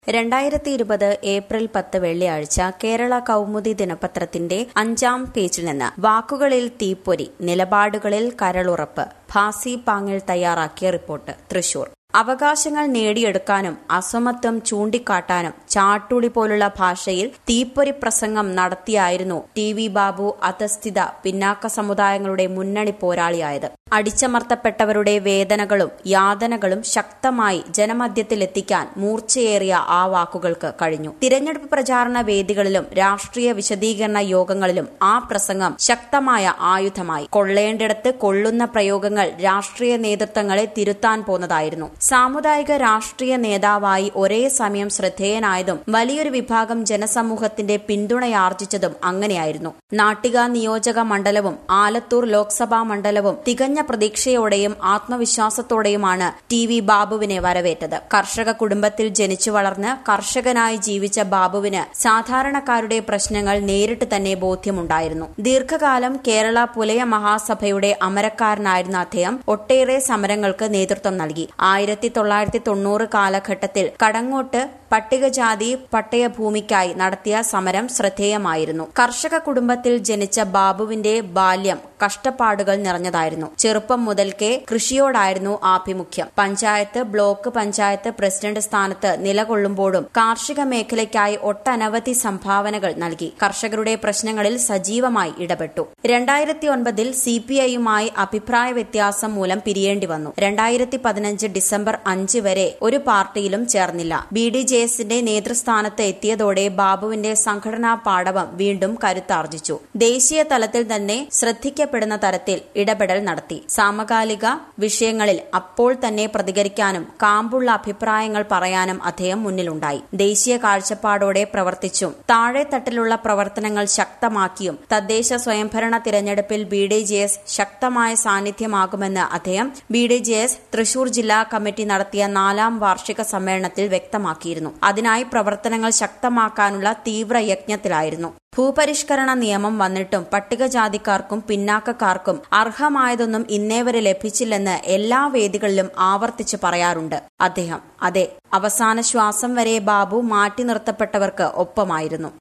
രണ്ടായിരത്തി ഇരുപത് ഏപ്രിൽ പത്ത് വെള്ളിയാഴ്ച കേരള കൗമുദി ദിനപത്രത്തിന്റെ അഞ്ചാം പേജിൽ നിന്ന് വാക്കുകളിൽ തീപ്പൊരി നിലപാടുകളിൽ കരളുറപ്പ് ഭാസി പാങ്ങിൽ തയ്യാറാക്കിയ റിപ്പോർട്ട് തൃശൂർ അവകാശങ്ങൾ നേടിയെടുക്കാനും അസമത്വം ചൂണ്ടിക്കാട്ടാനും ചാട്ടുളി പോലുള്ള ഭാഷയിൽ തീപ്പൊരി പ്രസംഗം നടത്തിയായിരുന്നു ടി വി ബാബു അധസ്ഥിത പിന്നാക്ക സമുദായങ്ങളുടെ മുന്നണി പോരാളിയായത് അടിച്ചമർത്തപ്പെട്ടവരുടെ വേദനകളും യാതനകളും ശക്തമായി ജനമധ്യത്തിലെത്തിക്കാൻ മൂർച്ചയേറിയ ആ വാക്കുകൾക്ക് കഴിഞ്ഞു തിരഞ്ഞെടുപ്പ് പ്രചാരണ വേദികളിലും രാഷ്ട്രീയ വിശദീകരണ യോഗങ്ങളിലും ആ പ്രസംഗം ശക്തമായ ആയുധമായി കൊള്ളേണ്ടിടത്ത് കൊള്ളുന്ന പ്രയോഗങ്ങൾ രാഷ്ട്രീയ നേതൃത്വങ്ങളെ തിരുത്താൻ പോന്നതായിരുന്നു സാമുദായിക രാഷ്ട്രീയ നേതാവായി ഒരേ സമയം ശ്രദ്ധേയനായതും വലിയൊരു വിഭാഗം ജനസമൂഹത്തിന്റെ പിന്തുണയാർജിച്ചതും അങ്ങനെയായിരുന്നു നാട്ടിക നിയോജക മണ്ഡലവും ആലത്തൂർ ലോക്സഭാ മണ്ഡലവും തികഞ്ഞ പ്രതീക്ഷയോടെയും ആത്മവിശ്വാസത്തോടെയുമാണ് ടി വി ബാബുവിനെ വരവേറ്റത് കർഷക കുടുംബത്തിൽ ജനിച്ചു വളർന്ന് കർഷകനായി ജീവിച്ച ബാബുവിന് സാധാരണക്കാരുടെ പ്രശ്നങ്ങൾ നേരിട്ട് തന്നെ ബോധ്യമുണ്ടായിരുന്നു ദീർഘകാലം കേരള പുലയ മഹാസഭയുടെ അമരക്കാരനായിരുന്ന അദ്ദേഹം ഒട്ടേറെ സമരങ്ങൾക്ക് നേതൃത്വം നൽകി ആയിരത്തി തൊള്ളായിരത്തി തൊണ്ണൂറ് കാലഘട്ടത്തിൽ കടങ്ങോട്ട് പട്ടികജാതി പട്ടയഭൂമിക്കായി നടത്തിയ സമരം ശ്രദ്ധേയമായിരുന്നു കർഷക കുടുംബത്തിൽ ജനിച്ച ബാബുവിന്റെ ബാല്യം കഷ്ടപ്പാടുകൾ നിറഞ്ഞതായിരുന്നു ചെറുപ്പം മുതൽക്കേ കൃഷിയോടായിരുന്നു ആഭിമുഖ്യം പഞ്ചായത്ത് ബ്ലോക്ക് പഞ്ചായത്ത് പ്രസിഡന്റ് സ്ഥാനത്ത് നിലകൊള്ളുമ്പോഴും കാർഷിക മേഖലയ്ക്കായി ഒട്ടനവധി സംഭാവനകൾ നൽകി കർഷകരുടെ പ്രശ്നങ്ങളിൽ സജീവമായി ഇടപെട്ടു രണ്ടായിരത്തി ഒൻപതിൽ സി പി ഐയുമായി അഭിപ്രായ വ്യത്യാസം മൂലം പിരിയേണ്ടി വന്നു രണ്ടായിരത്തി പതിനഞ്ച് ഡിസംബർ അഞ്ച് വരെ ഒരു പാർട്ടിയിലും ചേർന്നില്ല ബി ഡി ജെ എസിന്റെ നേതൃസ്ഥാനത്ത് എത്തിയതോടെ ബാബുവിന്റെ സംഘടനാ പാടവം വീണ്ടും കരുത്താർജിച്ചു ദേശീയ തലത്തിൽ തന്നെ ശ്രദ്ധിക്കപ്പെടുന്ന തരത്തിൽ ഇടപെടൽ നടത്തി സമകാലിക വിഷയങ്ങളിൽ അപ്പോൾ തന്നെ പ്രതികരിക്കാനും കാമ്പുള്ള അഭിപ്രായങ്ങൾ പറയാനും അദ്ദേഹം മുന്നിലുണ്ടായി ദേശീയ കാഴ്ചപ്പാടോടെ പ്രവർത്തിച്ചും താഴെത്തട്ടിലുള്ള പ്രവർത്തനങ്ങൾ ശക്തമാക്കിയും തദ്ദേശ സ്വയംഭരണ തിരഞ്ഞെടുപ്പിൽ ബി ഡി ജെ എസ് ശക്തമായ സാന്നിധ്യമാകുമെന്ന് അദ്ദേഹം B D J S Thrissur ജില്ലാ കമ്മിറ്റി നടത്തിയ നാലാം വാർഷിക സമ്മേളനത്തിൽ വ്യക്തമാക്കിയിരുന്നു അതിനായി പ്രവർത്തനങ്ങൾ ശക്തമാക്കാനുള്ള തീവ്ര യജ്ഞത്തിലായിരുന്നു ഭൂപരിഷ്കരണ നിയമം വന്നിട്ടും പട്ടികജാതിക്കാർക്കും പിന്നാക്കക്കാർക്കും അർഹമായതൊന്നും ഇന്നേവരെ ലഭിച്ചില്ലെന്ന് എല്ലാ വേദികളിലും ആവർത്തിച്ച് പറയാറുണ്ട് അദ്ദേഹം അതെ അവസാന ശ്വാസം വരെ ബാബു മാറ്റി നിർത്തപ്പെട്ടവർക്ക് ഒപ്പമായിരുന്നു